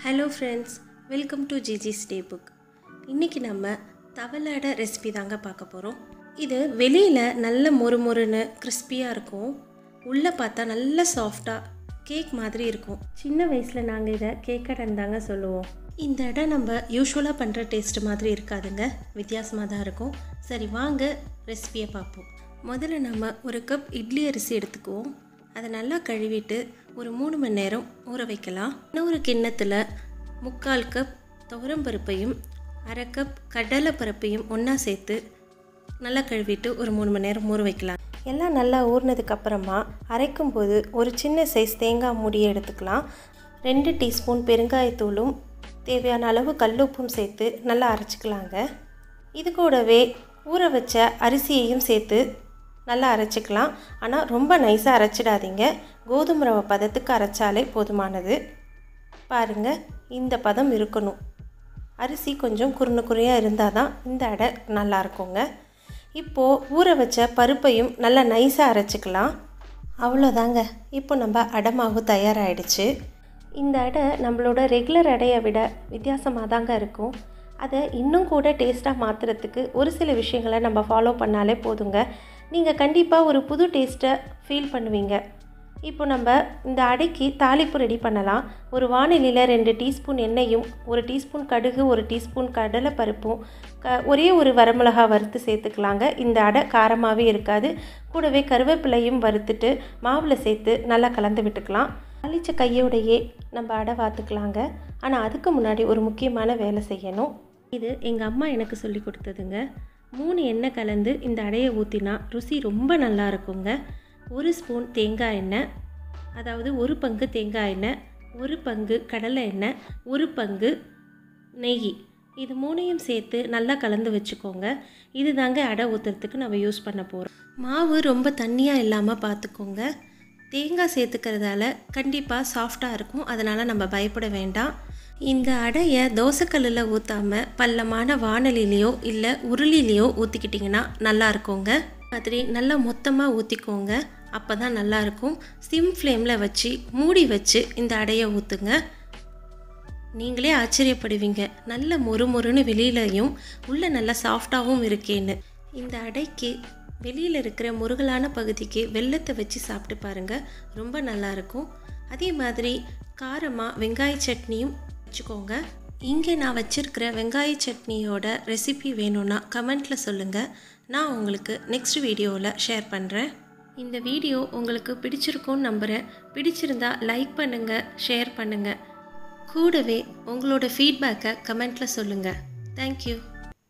hello friends welcome to ஜிஜிஸ் day book இன்றைக்கி நம்ம தவளாட ரெசிபி தாங்க பார்க்க போகிறோம் இது வெளியில் நல்ல மொறு மொறுன்னு கிறிஸ்பியாக இருக்கும் உள்ளே பார்த்தா நல்ல சாஃப்டாக கேக் மாதிரி இருக்கும் சின்ன வயசில் நாங்கள் இதை கேக்கடன் தாங்க சொல்லுவோம் இந்த இடம் நம்ம யூஸ்வலாக பண்ணுற டேஸ்ட் மாதிரி இருக்காதுங்க வித்தியாசமாக தான் இருக்கும் சரி வாங்க ரெசிபியை பார்ப்போம் முதல்ல நம்ம ஒரு கப் இட்லி அரிசி எடுத்துக்குவோம் அதை நல்லா கழுவிட்டு ஒரு மூணு மணி நேரம் ஊற வைக்கலாம் இன்னொரு கிண்ணத்தில் முக்கால் கப் துவரம்பருப்பையும் அரை கப் கடலை பருப்பையும் ஒன்றா சேர்த்து நல்லா கழுவிட்டு ஒரு மூணு மணி நேரம் ஊற வைக்கலாம் எல்லாம் நல்லா ஊறினதுக்கு அப்புறமா அரைக்கும் போது ஒரு சின்ன சைஸ் தேங்காய் மூடியை எடுத்துக்கலாம் ரெண்டு டீஸ்பூன் பெருங்காயத்தூளும் தேவையான அளவு கல்லுப்பும் சேர்த்து நல்லா அரைச்சிக்கலாங்க இது கூடவே ஊற வச்ச அரிசியையும் சேர்த்து நல்லா அரைச்சிக்கலாம் ஆனால் ரொம்ப நைஸாக அரைச்சிடாதீங்க கோதுமை ரவை பதத்துக்கு அரைச்சாலே போதுமானது பாருங்கள் இந்த பதம் இருக்கணும் அரிசி கொஞ்சம் குறுனு குறையாக இருந்தால் தான் இந்த அடை நல்லா இருக்குங்க இப்போது ஊற வச்ச பருப்பையும் நல்லா நைஸாக அரைச்சிக்கலாம் அவ்வளோதாங்க இப்போ நம்ம அடை மாவு தயாராகிடுச்சு இந்த அடை நம்மளோட ரெகுலர் அடையை விட வித்தியாசமாக தாங்க இருக்கும் அதை இன்னும் கூட டேஸ்ட்டாக மாற்றுறதுக்கு ஒரு சில விஷயங்களை நம்ம ஃபாலோ பண்ணாலே போதுங்க நீங்கள் கண்டிப்பாக ஒரு புது டேஸ்ட்டை ஃபீல் பண்ணுவீங்க இப்போ நம்ம இந்த அடைக்கு தாளிப்பு ரெடி பண்ணலாம் ஒரு வானிலையில் ரெண்டு டீஸ்பூன் எண்ணெயும் ஒரு டீஸ்பூன் கடுகு ஒரு டீஸ்பூன் கடலை பருப்பும் க ஒரே ஒரு வரமிளகா வறுத்து சேர்த்துக்கலாங்க இந்த அடை காரமாகவே இருக்காது கூடவே கருவேப்பிலையும் வறுத்துட்டு மாவில் சேர்த்து நல்லா கலந்து விட்டுக்கலாம் தாளித்த கையோடையே நம்ம அடை வாத்துக்கலாங்க ஆனால் அதுக்கு முன்னாடி ஒரு முக்கியமான வேலை செய்யணும் இது எங்கள் அம்மா எனக்கு சொல்லி கொடுத்ததுங்க மூணு எண்ணெய் கலந்து இந்த அடையை ஊற்றினா ருசி ரொம்ப நல்லா இருக்குங்க ஒரு ஸ்பூன் தேங்காய் எண்ணெய் அதாவது ஒரு பங்கு தேங்காய் எண்ணெய் ஒரு பங்கு கடலை எண்ணெய் ஒரு பங்கு நெய் இது மூணையும் சேர்த்து நல்லா கலந்து வச்சுக்கோங்க இது தாங்க அடை ஊற்றுறதுக்கு நம்ம யூஸ் பண்ண போகிறோம் மாவு ரொம்ப தண்ணியாக இல்லாமல் பார்த்துக்கோங்க தேங்காய் சேர்த்துக்கிறதால கண்டிப்பாக சாஃப்டாக இருக்கும் அதனால் நம்ம பயப்பட வேண்டாம் இந்த அடையை தோசைக்கல்லில் ஊற்றாமல் பள்ளமான வானலிலேயோ இல்லை உருளிலேயோ ஊற்றிக்கிட்டிங்கன்னா நல்லா இருக்குங்க மாதிரி நல்லா மொத்தமாக ஊற்றிக்கோங்க அப்போ தான் நல்லாயிருக்கும் சிம் ஃப்ளேமில் வச்சு மூடி வச்சு இந்த அடையை ஊற்றுங்க நீங்களே ஆச்சரியப்படுவீங்க நல்ல மொறு மொறுன்னு வெளியிலையும் உள்ளே நல்லா சாஃப்டாகவும் இருக்கேன்னு இந்த அடைக்கு வெளியில் இருக்கிற முருகலான பகுதிக்கு வெள்ளத்தை வச்சு சாப்பிட்டு பாருங்கள் ரொம்ப நல்லாயிருக்கும் அதே மாதிரி காரமாக வெங்காய சட்னியும் வச்சுக்கோங்க இங்கே நான் வச்சுருக்கிற வெங்காய சட்னியோட ரெசிபி வேணும்னா கமெண்ட்டில் சொல்லுங்கள் நான் உங்களுக்கு நெக்ஸ்ட் வீடியோவில் ஷேர் பண்ணுறேன் இந்த வீடியோ உங்களுக்கு பிடிச்சிருக்கும்னு நம்புகிறேன் பிடிச்சிருந்தா லைக் பண்ணுங்கள் ஷேர் பண்ணுங்கள் கூடவே உங்களோட ஃபீட்பேக்கை கமெண்ட்டில் சொல்லுங்கள் தேங்க்யூ